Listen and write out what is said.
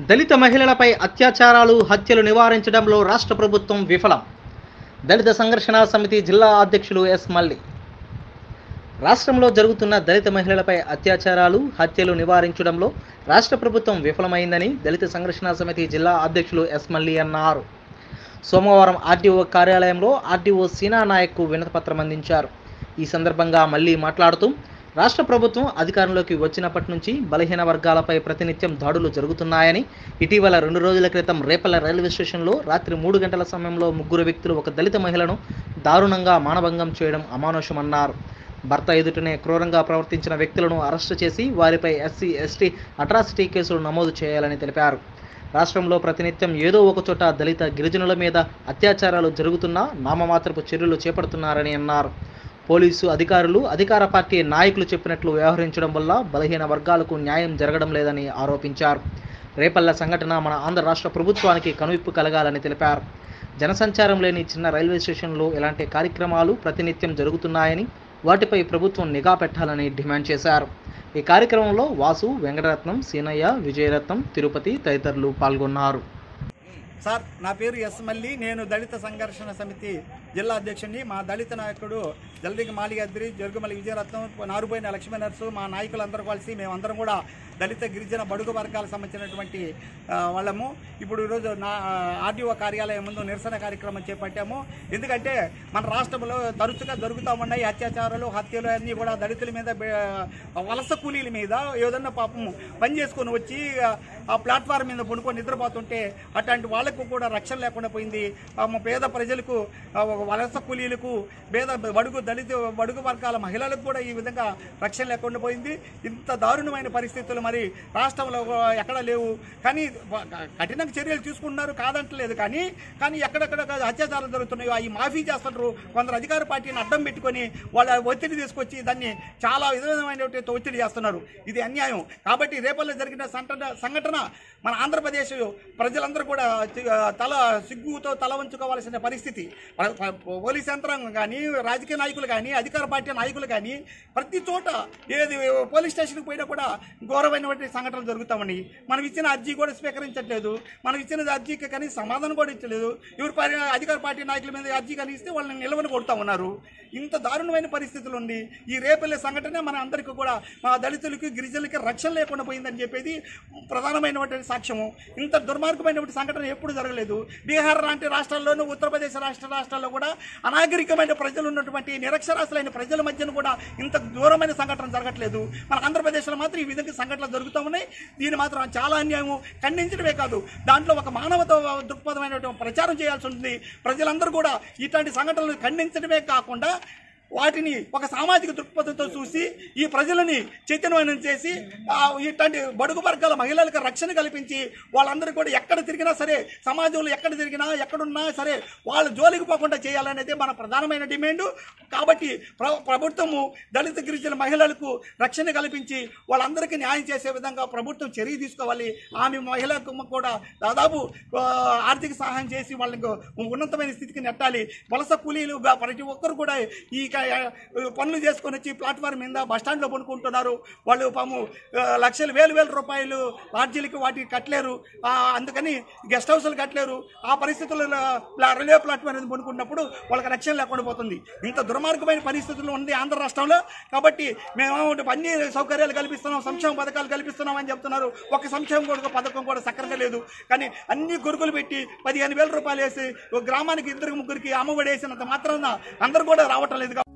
దళిత మహిళలపై అత్యాచారాలు హత్యలు నివారించడంలో రాష్ట్ర ప్రభుత్వం విఫలం దళిత సంఘర్షణ సమితి జిల్లా అధ్యక్షులు ఎస్ మల్లి రాష్ట్రంలో జరుగుతున్న దళిత మహిళలపై అత్యాచారాలు హత్యలు నివారించడంలో రాష్ట్ర ప్రభుత్వం విఫలమైందని దళిత సంఘర్షణ సమితి జిల్లా అధ్యక్షులు ఎస్ మల్లి అన్నారు సోమవారం ఆర్డీఓ కార్యాలయంలో ఆర్డీఓ సీనా నాయక్కు వినతిపత్రం అందించారు ఈ సందర్భంగా మళ్ళీ మాట్లాడుతూ రాష్ట్ర ప్రభుత్వం అధికారంలోకి వచ్చినప్పటి నుంచి బలహీన వర్గాలపై ప్రతినిత్యం దాడులు జరుగుతున్నాయని ఇటీవల రెండు రోజుల క్రితం రేపల్ల రైల్వే స్టేషన్లో రాత్రి మూడు గంటల సమయంలో ముగ్గురు వ్యక్తులు ఒక దళిత మహిళను దారుణంగా మానభంగం చేయడం అమానుషమన్నారు భర్త ఎదుటనే క్రూరంగా ప్రవర్తించిన వ్యక్తులను అరెస్టు చేసి వారిపై ఎస్సీ ఎస్టీ అట్రాసిటీ కేసులు నమోదు చేయాలని తెలిపారు రాష్ట్రంలో ప్రతినిత్యం ఏదో ఒక చోట దళిత గిరిజనుల మీద అత్యాచారాలు జరుగుతున్నా నామమాత్రపు చర్యలు చేపడుతున్నారని అన్నారు పోలీసు అధికారులు అధికార పార్టీ నాయకులు చెప్పినట్లు వ్యవహరించడం వల్ల బలహీన వర్గాలకు న్యాయం జరగడం లేదని ఆరోపించారు రేపల్ల సంఘటన మన ఆంధ్ర రాష్ట్ర ప్రభుత్వానికి కనువిప్పు కలగాలని తెలిపారు జనసంచారం లేని చిన్న రైల్వే స్టేషన్లో ఇలాంటి కార్యక్రమాలు ప్రతినిత్యం జరుగుతున్నాయని వాటిపై ప్రభుత్వం నిఘా పెట్టాలని డిమాండ్ చేశారు ఈ కార్యక్రమంలో వాసు వెంకటరత్నం సీనయ్య విజయరత్నం తిరుపతి తదితరులు పాల్గొన్నారు సార్ నా పేరు ఎస్ మల్లి నేను దళిత సంఘర్షణ సమితి జిల్లా అధ్యక్షుడిని మా దళిత నాయకుడు జల్దిగ మాలిగద్రి జరుగుమల్లి విజయరత్నం నారుపోయిన లక్ష్మీ నర్సు మా నాయకులందరూ కలిసి మేమందరం కూడా దళిత గిరిజన బడుగు వర్గాలకు సంబంధించినటువంటి ఆ, వాళ్ళము ఇప్పుడు ఈరోజు నా ఆర్డీఓ కార్యాలయం ముందు నిరసన కార్యక్రమం చేపట్టాము ఎందుకంటే మన రాష్ట్రంలో తరచుగా జరుగుతూ ఉన్నాయి అత్యాచారాలు హత్యలు అన్నీ కూడా దళితుల మీద బే- వలస కూలీల మీద ఏదన్నా పాపం పని చేసుకొని వచ్చి ఆ, ఆ ప్లాట్ఫామ్ మీద పడుకొని నిద్రపోతుంటే అట్లాంటి వాళ్ళకు కూడా రక్షణ లేకుండా పోయింది పాపం పేద ప్రజలకు ఆ, ఒక వలస కూలీలకు పేద బడుగు దళిత బడుగు వర్గాల మహిళలకు కూడా ఈ విధంగా రక్షణ లేకుండా పోయింది ఇంత దారుణమైన పరిస్థితులు మరి రాష్ట్రంలో ఎక్కడ లేవు కానీ వ- కఠినంగా చర్యలు తీసుకుంటున్నారు కాదంటలేదు కానీ కానీ ఎక్కడెక్కడ అత్యాచారాలు జరుగుతున్నాయో అవి మాఫీ చేస్తున్నారు కొందరు అధికార పార్టీని అడ్డం పెట్టుకొని వాళ్ళ ఒత్తిడి తీసుకొచ్చి దాన్ని చాలా విధమైనటువంటి ఒత్తిడి చేస్తున్నారు ఇది అన్యాయం కాబట్టి రేపల్లో జరిగిన సంఘటన సంఘటన మన ఆంధ్రప్రదేశ్ ప్రజలందరూ కూడా తి- తల సిగ్గుతో తల వంచుకోవాల్సిన పరిస్థితి ప- ప- పోలీస్ యంత్రాంగం కానీ రాజకీయ నాయకులు కానీ అధికార పార్టీ నాయకులు కానీ ప్రతి చోట ఏది పోలీస్ స్టేషన్కి పోయినా కూడా ఘోరమైనటువంటి సంఘటనలు జరుగుతామని మనం ఇచ్చిన అర్జీ కూడా స్వీకరించట్లేదు మనం ఇచ్చిన అర్జీకి కానీ సమాధానం కూడా ఇచ్చలేదు ఎవరు పరి- అధికార పార్టీ నాయకుల మీద అర్జీ కానీ ఇస్తే వాళ్ళని నిలవని కొడుతూ ఉన్నారు ఇంత దారుణమైన పరిస్థితులు ఉంది ఈ రేపెళ్ళే సంఘటన మన అందరికీ కూడా మా దళితులకి గిరిజనులకి రక్షణ లేకుండా పోయిందని చెప్పేది ప్రధానమైనటువంటి సాక్ష్యము ఇంత దుర్మార్గమైనటువంటి సంఘటన ఎప్పుడు జరగలేదు బీహార్ లాంటి రాష్ట్రాల్లోనూ ఉత్తరప్రదేశ్ రాష్ట్ర రాష్ట్రాల్లో కూడా అనాగరికమైన ప్రజలు ఉన్నటువంటి నిరక్షరాస్యులైన ప్రజల మధ్యన కూడా ఇంత దూరమైన సంఘటన జరగట్లేదు మన ఆంధ్రప్రదేశ్లో మాత్రం ఈ విధంగా సంఘటనలు జరుగుతూ ఉన్నాయి దీని మాత్రం చాలా అన్యాయము ఖండించడమే కాదు దాంట్లో ఒక మానవత దృక్పథమైనటువంటి ప్రచారం చేయాల్సి ఉంటుంది ప్రజలందరూ కూడా ఇట్లాంటి సంఘటనలు ఖండించడమే కాకుండా వాటిని ఒక సామాజిక దృక్పథంతో చూసి ఈ ప్రజలని చైతన్యమైన చేసి ఆ, ఇట్లాంటి బడుగు వర్గాల మహిళలకు రక్షణ కల్పించి వాళ్ళందరూ కూడా ఎక్కడ తిరిగినా సరే సమాజంలో ఎక్కడ తిరిగినా ఎక్కడున్నా సరే వాళ్ళ జోలికి పోకుండా చేయాలనేది మన ప్రధానమైన డిమాండ్ కాబట్టి ప్ర ప్రభుత్వము దళిత గిరిజన మహిళలకు రక్షణ కల్పించి వాళ్ళందరికీ న్యాయం చేసే విధంగా ప్రభుత్వం చర్య తీసుకోవాలి ఆమె మహిళలకు కూడా దాదాపు ఆ, ఆర్థిక సహాయం చేసి వాళ్ళకి ఉన్నతమైన స్థితికి నెట్టాలి వలస కూలీలుగా ప్రతి ఒక్కరు కూడా ఈ క- పనులు చేసుకొని వచ్చి ప్లాట్ఫామ్ మీద బస్ స్టాండ్లో పనుకుంటున్నారు వాళ్ళు పాము ఆ, లక్షలు వేలు వేల రూపాయలు లాడ్జీలకి వాటికి కట్టలేరు ఆ, అందుకని గెస్ట్ హౌస్లు కట్టలేరు ఆ పరిస్థితుల్లో ప్లా- రైల్వే ప్లాట్ఫామ్ మీద పనుకున్నప్పుడు వాళ్ళకి రక్షణ లేకుండా పోతుంది ఇంత దుర్మార్గమైన పరిస్థితులు ఉంది ఆంధ్ర రాష్ట్రంలో కాబట్టి మేము అన్ని సౌకర్యాలు కల్పిస్తున్నాం సంక్షేమ పథకాలు కల్పిస్తున్నాం అని చెప్తున్నారు ఒక సంక్షేమ కూడా పథకం కూడా సక్రంగా లేదు కానీ అన్ని గురుకులు పెట్టి పదిహేను వేల రూపాయలు వేసి ఒక గ్రామానికి ఇద్దరు ముగ్గురికి అమ్మఒడి వేసినంత మాత్రాన అందరూ కూడా రావటం లేదు